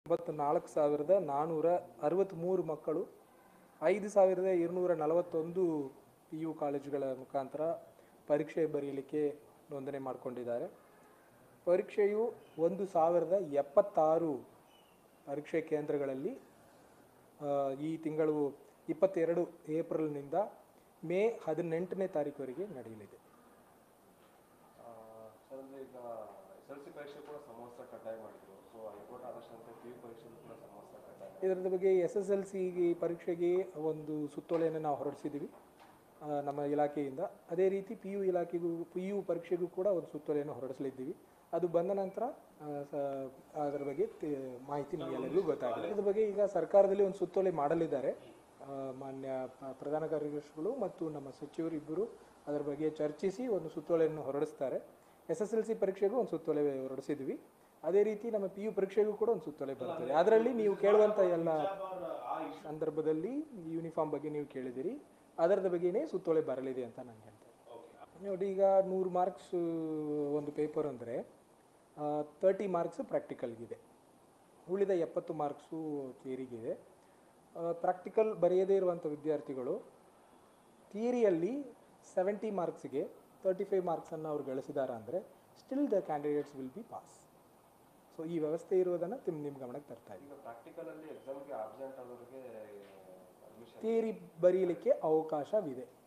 ಒಂಬತ್ತು ನಾಲ್ಕು ಸಾವಿರದ ನಾನ್ನೂರ ಅರವತ್ತ್ಮೂರು ಮಕ್ಕಳು ಐದು ಸಾವಿರದ ഇരുന്നೂರ ನಲವತ್ತೊಂದು ಪಿ ಯು ಕಾಲೇಜುಗಳ ಮುಖಾಂತರ ಪರೀಕ್ಷೆ ಬರೆಯಲಿಕ್ಕೆ ನೋಂದಣಿ ಮಾಡಿಕೊಂಡಿದ್ದಾರೆ ಪರೀಕ್ಷೆಯು ಒಂದು ಸಾವಿರದ ಎಪ್ಪತ್ತಾರು ಪರೀಕ್ಷೆ ಕೇಂದ್ರಗಳಲ್ಲಿ ಆ, ಈ ತಿಂಗಳು ಇಪ್ಪತ್ತೆರಡು ಏಪ್ರಿಲ್ನಿಂದ ಮೇ ಹದಿನೆಂಟನೇ ತಾರೀಕುವರೆಗೆ ನಡೆಯಲಿದೆ ಸರ್ ಅಂದರೆ ಈಗ ಎಸ್ ಎಲ್ ಸಿ ಪರೀಕ್ಷೆ ಕೂಡ ಸಮವಸ್ತ್ರ ಕಡ್ಡಾಯ ಮಾಡಿದ್ರು ಸೊ ಹೈಕೋರ್ಟ್ ಆದಷ್ಟಂತೆ ಪಿ ಯು ಪರೀಕ್ಷೆಗೂ ಕೂಡ ಸಮವಸ್ತ್ರ ಕಡ್ಡಾಯ ಇದರದ ಬಗ್ಗೆ ಎಸ್ ಎಸ್ ಎಲ್ ಸಿಗೆ ಪರೀಕ್ಷೆಗೆ ಒಂದು ಸುತ್ತೋಲೆಯನ್ನು ನಾವು ಹೊರಡಿಸಿದ್ದೀವಿ ಆ, ನಮ್ಮ ಇಲಾಖೆಯಿಂದ ಅದೇ ರೀತಿ ಪಿ ಯು ಇಲಾಖೆಗೂ ಪಿ ಯು ಪರೀಕ್ಷೆಗೂ ಕೂಡ ಒಂದು ಸುತ್ತೋಲೆಯನ್ನು ಹೊರಡಿಸಲಿದ್ದೀವಿ ಅದು ಬಂದ ನಂತರ ಆ, ಸ- ಅದರ ಬಗ್ಗೆ ತಿ- ಮಾಹಿತಿ ನಿಮಗೆಲ್ಲರಿಗೂ ಗೊತ್ತಾಗಿದೆ ಅದ್ರ ಬಗ್ಗೆ ಈಗ ಸರ್ಕಾರದಲ್ಲಿ ಒಂದು ಸುತ್ತೋಲೆ ಮಾಡಲಿದ್ದಾರೆ ಆ, ಮಾನ್ಯ ಪ- ಪ್ರಧಾನ ಕಾರ್ಯದರ್ಶಿಗಳು ಮತ್ತು ನಮ್ಮ ಸಚಿವರು ಇಬ್ಬರು ಅದರ ಬಗ್ಗೆ ಚರ್ಚಿಸಿ ಒಂದು ಸುತ್ತೋಲೆಯನ್ನು ಹೊರಡಿಸ್ತಾರೆ ಎಸ್ ಎಸ್ ಎಲ್ ಸಿ ಪರೀಕ್ಷೆಗೂ ಒಂದು ಸುತ್ತೋಲೆ ಹೊರಡಿಸಿದ್ವಿ ಅದೇ ರೀತಿ ನಮ್ಮ ಪಿ ಯು ಪರೀಕ್ಷೆಗೂ ಕೂಡ ಒಂದು ಸುತ್ತೋಲೆ ಬರ್ತದೆ ಅದರಲ್ಲಿ ನೀವು ಕೇಳುವಂಥ ಎಲ್ಲ ಸಂದರ್ಭದಲ್ಲಿ ಯೂನಿಫಾರ್ಮ್ ಬಗ್ಗೆ ನೀವು ಕೇಳಿದಿರಿ ಅದರದ ಬಗ್ಗೆನೇ ಸುತ್ತೋಲೆ ಬರಲಿದೆ ಅಂತ ನಾನು ಹೇಳ್ತೇನೆ ನೋಡಿ ಈಗ ನೂರು ಮಾರ್ಕ್ಸ್ ಒಂದು ಪೇಪರ್ ಅಂದರೆ ತರ್ಟಿ ಮಾರ್ಕ್ಸ್ ಪ್ರಾಕ್ಟಿಕಲ್ಗಿದೆ ಉಳಿದ ಎಪ್ಪತ್ತು ಮಾರ್ಕ್ಸು ಥಿಯರಿಗಿದೆ ಪ್ರಾಕ್ಟಿಕಲ್ ಬರೆಯದೇ ಇರುವಂಥ ವಿದ್ಯಾರ್ಥಿಗಳು ಥಿಯರಿಯಲ್ಲಿ ಸೆವೆಂಟಿ ಮಾರ್ಕ್ಸ್ಗೆ ತರ್ಟಿ ಫೈವ್ ಮಾರ್ಕ್ಸನ್ನು ಅವ್ರು ಗಳಿಸಿದ್ದಾರೆ ಅಂದರೆ still the candidates will be pass so ಈ ವ್ಯವಸ್ಥೆ ಇರುವುದನ್ನು ತಿಮ್ ನಿಮ್ಮ ಗಮನಕ್ಕೆ ತರ್ತಾ ಇದ್ದೀವಿ ಈಗ ಪ್ರಾಕ್ಟಿಕಲಲ್ಲಿ ಎಕ್ಸಾಮ್ಗೆ ಆಬ್ಸೆಂಟ್ ಆದವ್ರಿಗೆ ಅಡ್ಮಿಷನ್ ಥಿಯರಿ ಬರೀಲಿಕ್ಕೆ ಅವಕಾಶವಿದೆ